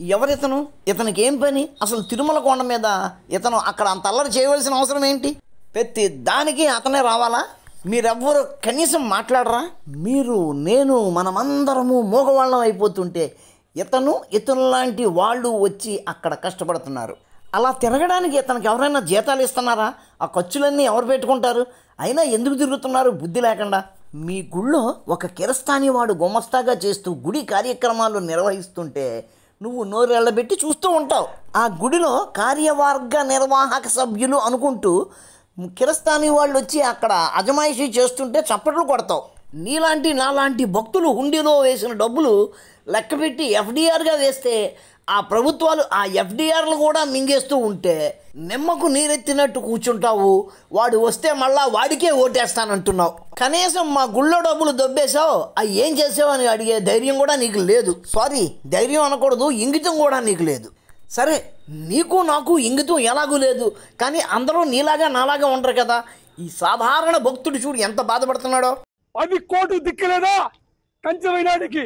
ఎవరితను ఇతనికి ఏం పని అసలు తిరుమల కొండ మీద ఇతను అక్కడ అంత అల్లరి చేయవలసిన అవసరం ఏంటి ప్రతి దానికి అతనే రావాలా మీరెవ్వరు కనీసం మాట్లాడరా మీరు నేను మనమందరము మూగవాళ్ళం అయిపోతుంటే ఇతను ఇతను లాంటి వాళ్ళు వచ్చి అక్కడ కష్టపడుతున్నారు అలా తిరగడానికి ఇతనికి ఎవరైనా జీతాలు ఇస్తున్నారా ఆ ఖర్చులన్నీ ఎవరు పెట్టుకుంటారు అయినా ఎందుకు తిరుగుతున్నారు బుద్ధి లేకుండా మీ గుళ్ళో ఒక కిరస్థాని వాడు గుమస్తాగా చేస్తూ గుడి కార్యక్రమాలు నిర్వహిస్తుంటే నువ్వు నోరెళ్ళబెట్టి చూస్తూ ఉంటావు ఆ గుడిలో కార్యవర్గ నిర్వాహక సభ్యులు అనుకుంటూ కిరస్థాని వాళ్ళు వచ్చి అక్కడ అజమాయిషీ చేస్తుంటే చప్పట్లు కొడతావు నీలాంటి నాలాంటి భక్తులు హుండీలో వేసిన డబ్బులు లెక్కపెట్టి ఎఫ్డిఆర్గా వేస్తే ఆ ప్రభుత్వాలు ఆ ఎఫ్డిఆర్లు కూడా మింగేస్తూ ఉంటే నిమ్మకు నీరెత్తినట్టు కూర్చుంటావు వాడు వస్తే మళ్ళా వాడికే ఓటేస్తానంటున్నావు కనీసం మా గుళ్ళో డబ్బులు దొబ్బేశావు అవి ఏం చేసావు అని అడిగే ధైర్యం కూడా నీకు లేదు సారీ ధైర్యం అనకూడదు ఇంగితం కూడా నీకు లేదు సరే నీకు నాకు ఇంగితం ఎలాగూ లేదు కానీ అందరూ నీలాగా నాలాగా ఉండరు కదా ఈ సాధారణ భక్తుడు చూడు ఎంత బాధపడుతున్నాడో అది కోటు దిక్కులేదా కంచమైనాడికి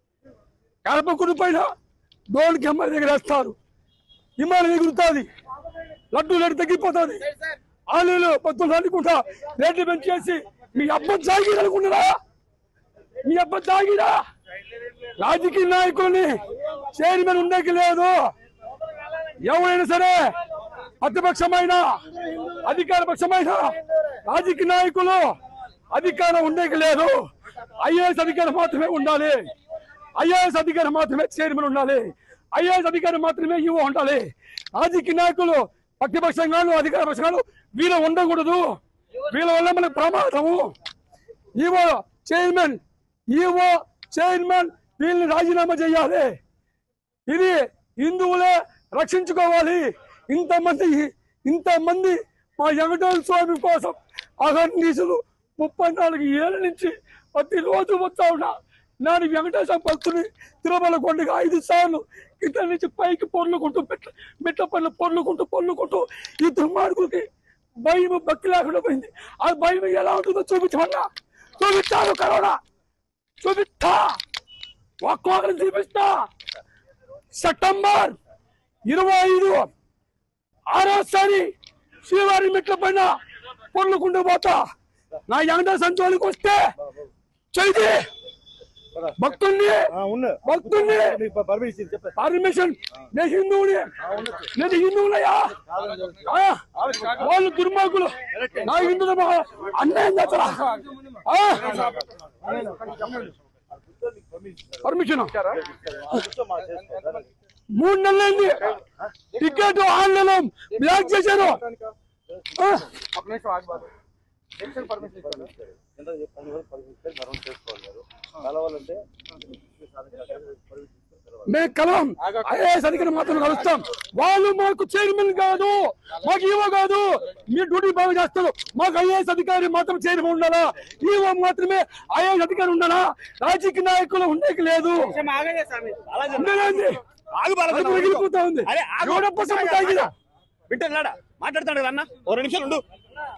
కడపకుడి పైన డోల్కి అమ్మాయి దగ్గర వేస్తారు విమానం ఎగురుతుంది లడ్డు లడ్డు తగ్గిపోతుంది ఆలీలు పొద్దున్న అనుకుంటా రేట్లు పెంచేసి మీ అబ్బ జాగిరా అనుకుంటున్నా మీ అబ్బ జాగిరా రాజకీయ నాయకుల్ని చైర్మన్ ఉండేకి లేదు ఎవరైనా సరే ప్రతిపక్షమైన అధికార పక్షమైన రాజకీయ నాయకులు అధికారం ఉండేకి లేదు ఐఏఎస్ అధికారం మాత్రమే ఉండాలి ఐఏఎస్ అధికారం మాత్రమే చైర్మన్ ఉండాలి ఐఏఎస్ అధికారం మాత్రమే ఈవో ఉండాలి రాజకీయ నాయకులు ప్రతిపక్షంగాను అధికార పక్షంగాను వీళ్ళ ఉండకూడదు వీళ్ళ వల్ల మనకు ప్రమాదము ఈవో చైర్మన్ ఈవో చైర్మన్ వీళ్ళని రాజీనామా చేయాలి ఇది హిందువులే రక్షించుకోవాలి ఇంతమంది ఇంతమంది మా వెంకటేశ్వర స్వామి కోసం అహర్నీసులు ముప్పై నాలుగు ఏళ్ళ నుంచి ప్రతిరోజు వస్తా ఉన్నా నాని వెంకటేశ్వర భక్తుని తిరుమల కొండగా ఐదు సార్లు కింద నుంచి పైకి పొర్లుకుంటూ మెట్ల మెట్ల పనులు పొర్లుకుంటూ పొర్లుకుంటూ ఈ దుర్మార్గులకి భయం భక్తి లేకుండా పోయింది ఆ భయం ఎలా ఉంటుందో చూపించమన్నా చూపించాను కరోనా చూపిస్తా ఒక్కొక్కరిని చూపిస్తా సెప్టెంబర్ ఇరవై ఐదు ఆరోసారి శ్రీవారి మెట్ల పైన పొర్లుకుంటూ పోతా నా ఎండ సంచోలికి వస్తే చైతి భక్తుల్ని భక్తుల్ని పర్మిషన్ నేను హిందువుని నేను హిందువులయ్యా ఆ, వాళ్ళు దుర్మార్గులు నా హిందువుల మహా- అన్యాయం చేస్తారా ఆ? పర్మిషన్ మూడు నెలలైంది టికెట్ ఆన్లైన్ బ్లాక్ చేశారు ఆ? మేము కలవం ఐఏఎస్ అధికారి మాత్రం కలుస్తాం వాళ్ళు మాకు చైర్మన్ కాదు మాకు ఈవో కాదు మీ డ్యూటీ బాగా చేస్తారు మాకు ఐఏఎస్ అధికారి మాత్రం చైర్మన్ ఉండాలా ఈవో మాత్రమే ఐఏఎస్ అధికారి ఉండాలా రాజకీయ నాయకులు ఉండేకి లేదు ఉండేది అది మిగిలిపోతా ఉంది అరే, ఆగు. ఎవడప్ప సొమ్ము తాగినా? వింటున్నాడా మాట్లాడుతాడు కదా అన్న ఓ రెండు నిమిషాలు ఉండు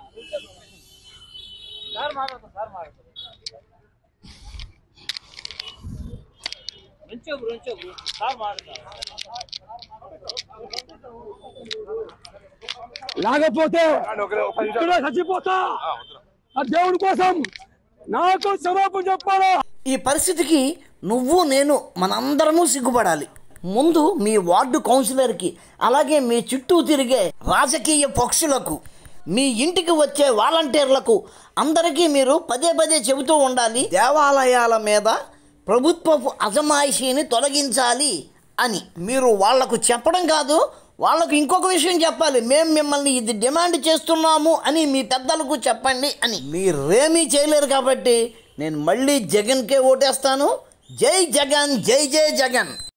లేకపోతే ఇక్కడ చచ్చిపోతా ఆ దేవుడి కోసం నాకు క్షమాపణ చెప్పాలా ఈ పరిస్థితికి నువ్వు నేను మనందరము సిగ్గుపడాలి ముందు మీ వార్డు కౌన్సిలర్కి అలాగే మీ చుట్టూ తిరిగే రాజకీయ పక్షులకు మీ ఇంటికి వచ్చే వాలంటీర్లకు అందరికీ మీరు పదే పదే చెబుతూ ఉండాలి దేవాలయాల మీద ప్రభుత్వపు అజమాయిషీని తొలగించాలి అని మీరు వాళ్లకు చెప్పడం కాదు వాళ్ళకు ఇంకొక విషయం చెప్పాలి మేము మిమ్మల్ని ఇది డిమాండ్ చేస్తున్నాము అని మీ పెద్దలకు చెప్పండి అని మీరేమీ చేయలేరు కాబట్టి నేను మళ్ళీ జగన్కే ఓటేస్తాను జై జగన్ జై జై జగన్